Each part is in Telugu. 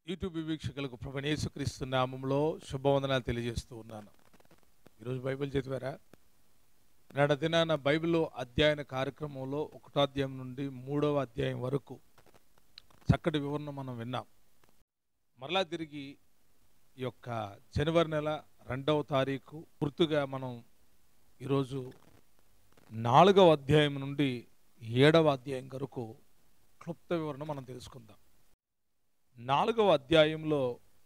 యూట్యూబ్ వీక్షకులకు ప్రభనేసుక్రీస్తు నామంలో శుభవందనాలు తెలియజేస్తూ ఉన్నాను ఈరోజు బైబిల్ చదివారా నాడ దినాన బైబిల్ అధ్యయన కార్యక్రమంలో ఒకటో అధ్యాయం నుండి మూడవ అధ్యాయం వరకు చక్కటి వివరణ మనం విన్నాం మరలా తిరిగి ఈ యొక్క జనవరి నెల రెండవ తారీఖు పూర్తిగా మనం ఈరోజు నాలుగవ అధ్యాయం నుండి ఏడవ అధ్యాయం వరకు క్లుప్త వివరణ మనం తెలుసుకుందాం నాలుగవ అధ్యాయంలో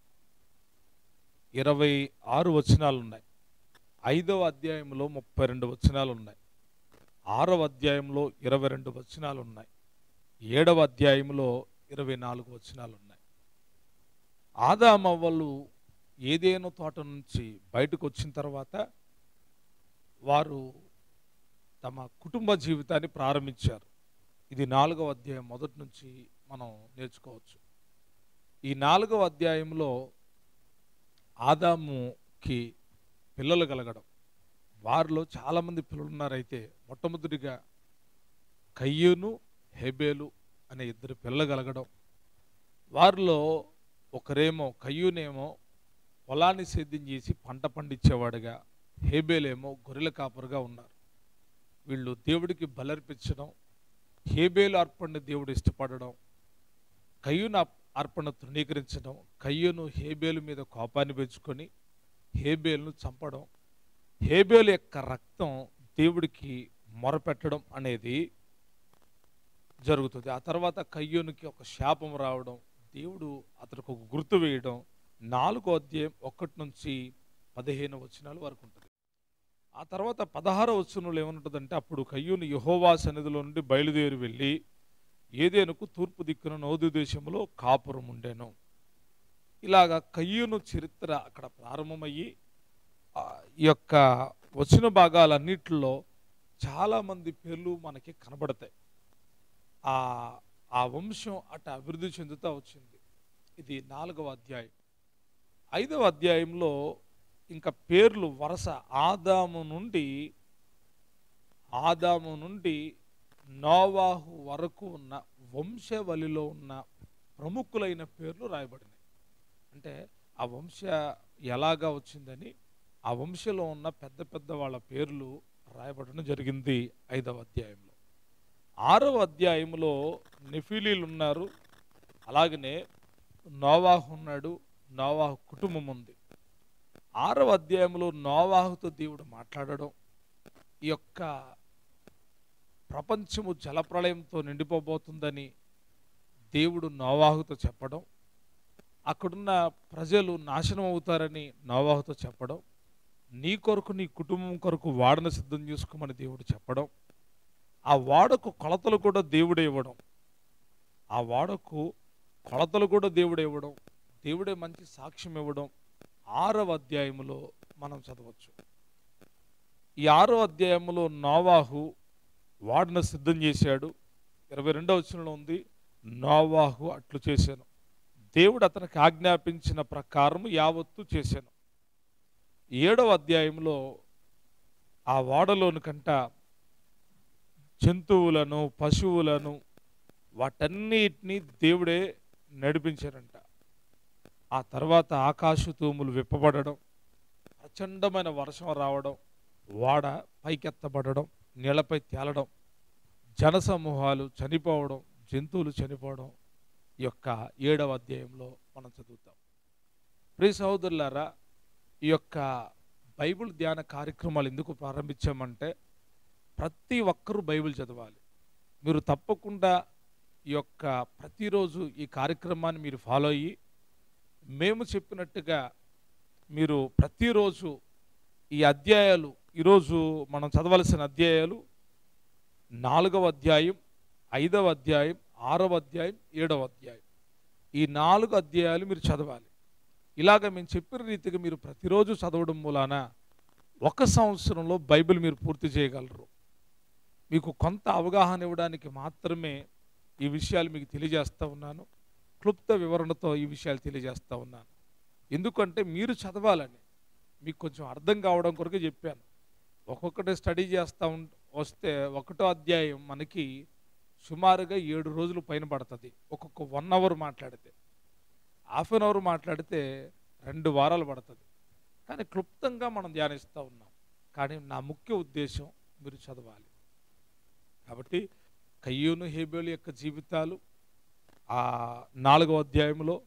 ఇరవై ఆరు వచనాలు ఉన్నాయి ఐదవ అధ్యాయంలో ముప్పై రెండు వచనాలు ఉన్నాయి ఆరవ అధ్యాయంలో ఇరవై రెండు వచనాలు ఉన్నాయి ఏడవ అధ్యాయంలో ఇరవై నాలుగు వచనాలు ఉన్నాయి ఆదామవ్వలు ఏదేనో తోట నుంచి బయటకు వచ్చిన తర్వాత వారు తమ కుటుంబ జీవితాన్ని ప్రారంభించారు ఇది నాలుగవ అధ్యాయం మొదటి నుంచి మనం నేర్చుకోవచ్చు ఈ నాలుగవ అధ్యాయంలో ఆదాముకి పిల్లలు కలగడం వారిలో చాలామంది పిల్లలు ఉన్నారైతే మొట్టమొదటిగా కయ్యూను హెబేలు అనే ఇద్దరు పిల్లలు కలగడం వారిలో ఒకరేమో కయ్యూనేమో పొలాన్ని సేద్యం చేసి పంట పండించేవాడుగా హేబేలేమో గొర్రెల కాపరుగా ఉన్నారు వీళ్ళు దేవుడికి బలర్పించడం హేబేలు అర్పణని దేవుడు ఇష్టపడడం కయ్యూను అప్- అర్పణ తృణీకరించడం కయ్యూను హేబేలు మీద కోపాన్ని పెంచుకొని హేబేలును చంపడం హేబేలు యొక్క రక్తం దేవుడికి మొరపెట్టడం అనేది జరుగుతుంది ఆ తర్వాత కయ్యూనికి ఒక శాపం రావడం దేవుడు అతనికి ఒక గుర్తు వేయడం నాలుగో అధ్యాయం ఒకటి నుంచి పదిహేను వచనాల వరకు ఉంటుంది ఆ తర్వాత పదహారో వచనంలో ఏముంటుందంటే అప్పుడు కయ్యూను యహోవా సన్నిధిలో నుండి బయలుదేరి వెళ్ళి ఏదేనుకు తూర్పు దిక్కున నోదు దేశంలో కాపురం ఉండెను ఇలాగా కయ్యూను చరిత్ర అక్కడ ప్రారంభమయ్యి ఆ, ఈ యొక్క వచ్చిన భాగాలన్నిటిలో చాలామంది పేర్లు మనకి కనబడతాయి ఆ ఆ వంశం అట అభివృద్ధి చెందుతూ వచ్చింది ఇది నాలుగవ అధ్యాయం ఐదవ అధ్యాయంలో ఇంకా పేర్లు వరుస ఆదాము నుండి ఆదాము నుండి నోవాహు వరకు ఉన్న వంశవలిలో ఉన్న ప్రముఖులైన పేర్లు రాయబడినాయి అంటే ఆ వంశ ఎలాగా వచ్చిందని ఆ వంశంలో ఉన్న పెద్ద పెద్ద వాళ్ళ పేర్లు రాయబడడం జరిగింది ఐదవ అధ్యాయంలో ఆరవ అధ్యాయంలో నెఫిలీలు ఉన్నారు అలాగనే నోవాహు ఉన్నాడు నోవాహు కుటుంబం ఉంది ఆరవ అధ్యాయంలో నోవాహుతో దేవుడు మాట్లాడడం ఈ యొక్క ప్రపంచము జలప్రళయంతో నిండిపోబోతుందని దేవుడు నోవాహుతో చెప్పడం అక్కడున్న ప్రజలు నాశనం అవుతారని నోవాహుతో చెప్పడం నీ కొరకు నీ కుటుంబం కొరకు వాడను సిద్ధం చేసుకోమని దేవుడు చెప్పడం ఆ వాడకు కొలతలు కూడా దేవుడే ఇవ్వడం ఆ వాడకు కొలతలు కూడా దేవుడే ఇవ్వడం దేవుడే మంచి సాక్ష్యం ఇవ్వడం ఆరవ అధ్యాయములో మనం చదవచ్చు ఈ ఆరో అధ్యాయంలో నోవాహు వాడను సిద్ధం చేశాడు ఇరవై రెండవ వచనంలో ఉంది నోవాహు అట్లు చేశాను దేవుడు అతనికి ఆజ్ఞాపించిన ప్రకారము యావత్తు చేశాను ఏడవ అధ్యాయంలో ఆ వాడలోని కంట జంతువులను పశువులను వాటన్నిటినీ దేవుడే నడిపించారంట ఆ తర్వాత ఆకాశ తూములు విప్పబడడం ప్రచండమైన వర్షం రావడం వాడ పైకెత్తబడడం నీళ్లపై తేలడం జనసమూహాలు చనిపోవడం జంతువులు చనిపోవడం ఈ యొక్క ఏడవ అధ్యాయంలో మనం చదువుతాం ప్రియ సహోదరులారా ఈ యొక్క బైబిల్ ధ్యాన కార్యక్రమాలు ఎందుకు ప్రారంభించామంటే ప్రతి ఒక్కరూ బైబిల్ చదవాలి మీరు తప్పకుండా ఈ యొక్క ప్రతిరోజు ఈ కార్యక్రమాన్ని మీరు ఫాలో అయ్యి మేము చెప్పినట్టుగా మీరు ప్రతిరోజు ఈ అధ్యాయాలు ఈరోజు మనం చదవలసిన అధ్యాయాలు నాలుగవ అధ్యాయం ఐదవ అధ్యాయం ఆరవ అధ్యాయం ఏడవ అధ్యాయం ఈ నాలుగు అధ్యాయాలు మీరు చదవాలి ఇలాగ మేము చెప్పిన రీతిగా మీరు ప్రతిరోజు చదవడం మూలాన ఒక సంవత్సరంలో బైబిల్ మీరు పూర్తి చేయగలరు మీకు కొంత అవగాహన ఇవ్వడానికి మాత్రమే ఈ విషయాలు మీకు తెలియజేస్తూ ఉన్నాను క్లుప్త వివరణతో ఈ విషయాలు తెలియజేస్తూ ఉన్నాను ఎందుకంటే మీరు చదవాలని మీకు కొంచెం అర్థం కావడం కొరకు చెప్పాను ఒక్కొక్కటి స్టడీ చేస్తూ ఉం వస్తే ఒకటో అధ్యాయం మనకి సుమారుగా ఏడు రోజులు పైన పడుతుంది ఒక్కొక్క వన్ అవర్ మాట్లాడితే హాఫ్ అన్ అవర్ మాట్లాడితే రెండు వారాలు పడుతుంది కానీ క్లుప్తంగా మనం ధ్యానిస్తూ ఉన్నాం కానీ నా ముఖ్య ఉద్దేశం మీరు చదవాలి కాబట్టి కయ్యూను హేబేలు యొక్క జీవితాలు ఆ నాలుగవ అధ్యాయంలో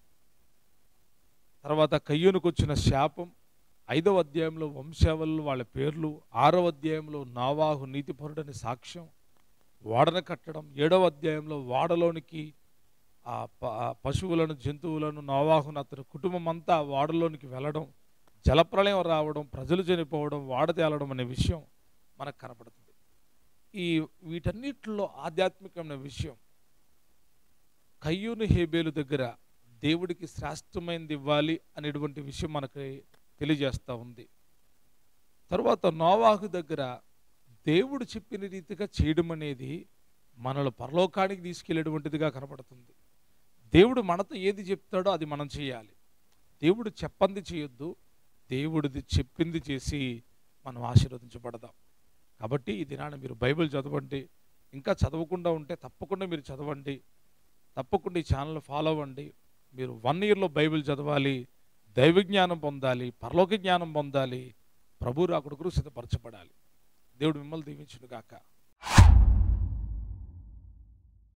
తర్వాత కయ్యూనుకు వచ్చిన శాపం ఐదవ అధ్యాయంలో వంశావళులు వాళ్ళ పేర్లు ఆరవ అధ్యాయంలో నావాహు నీతిపరుడని సాక్ష్యం వాడన కట్టడం ఏడవ అధ్యాయంలో వాడలోనికి ఆ ప- ఆ పశువులను జంతువులను నోవాహును అతని కుటుంబం అంతా ఆ వాడలోనికి వెళ్ళడం జలప్రళయం రావడం ప్రజలు చనిపోవడం వాడ తేలడం అనే విషయం మనకు కనపడుతుంది ఈ వీటన్నిటిలో ఆధ్యాత్మికమైన విషయం కయ్యూను హేబేలు దగ్గర దేవుడికి శ్రేష్టమైనది ఇవ్వాలి అనేటువంటి విషయం మనకి తెలియజేస్తూ ఉంది తర్వాత నోవాహు దగ్గర దేవుడు చెప్పిన రీతిగా చేయడం అనేది మనల్ని పరలోకానికి తీసుకెళ్లేటువంటిదిగా కనపడుతుంది దేవుడు మనతో ఏది చెప్తాడో అది మనం చేయాలి దేవుడు చెప్పంది చేయొద్దు దేవుడిది చెప్పింది చేసి మనం ఆశీర్వదించబడదాం కాబట్టి ఈ దినాన మీరు బైబిల్ చదవండి ఇంకా చదవకుండా ఉంటే తప్పకుండా మీరు చదవండి తప్పకుండా ఈ ఛానల్ ఫాలో అవ్వండి మీరు వన్ ఇయర్లో బైబిల్ చదవాలి దైవ జ్ఞానం పొందాలి పరలోక జ్ఞానం పొందాలి ప్రభు రాకుడుకు సిద్ధపరచబడాలి దేవుడు మిమ్మల్ని దీవించును గాక